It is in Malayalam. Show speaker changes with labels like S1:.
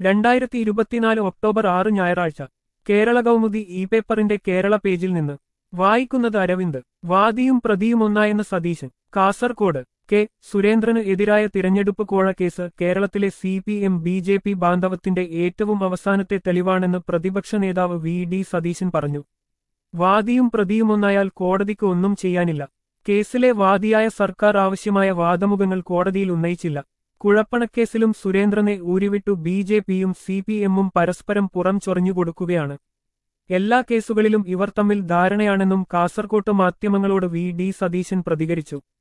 S1: രണ്ടായിരത്തി ഇരുപത്തിനാല് ഒക്ടോബർ ആറ് ഞായറാഴ്ച കേരള കൗമുദി ഇ പേപ്പറിന്റെ കേരള പേജിൽ നിന്ന് വായിക്കുന്നത് അരവിന്ദ് വാദിയും പ്രതിയും ഒന്നായെന്ന് സതീശൻ കാസർകോട് കെ സുരേന്ദ്രന് എതിരായ തിരഞ്ഞെടുപ്പ് കോഴക്കേസ് കേരളത്തിലെ C P M B J P ബാന്ധവത്തിന്റെ ഏറ്റവും അവസാനത്തെ തെളിവാണെന്ന് പ്രതിപക്ഷ നേതാവ് വി ഡി സതീശൻ പറഞ്ഞു വാദിയും പ്രതിയും ഒന്നായാൽ കോടതിക്ക് ഒന്നും ചെയ്യാനില്ല കേസിലെ വാദിയായ സർക്കാർ ആവശ്യമായ വാദമുഖങ്ങൾ കോടതിയിൽ ഉന്നയിച്ചില്ല കുഴപ്പണക്കേസിലും സുരേന്ദ്രനെ ഊരിവിട്ടു ബി ജെ പിയും സി പി എമ്മും പരസ്പരം പുറം ചൊറിഞ്ഞുകൊടുക്കുകയാണ് എല്ലാ കേസുകളിലും ഇവർ തമ്മിൽ ധാരണയാണെന്നും കാസർകോട്ട് മാധ്യമങ്ങളോട് വി ഡി സതീശൻ പ്രതികരിച്ചു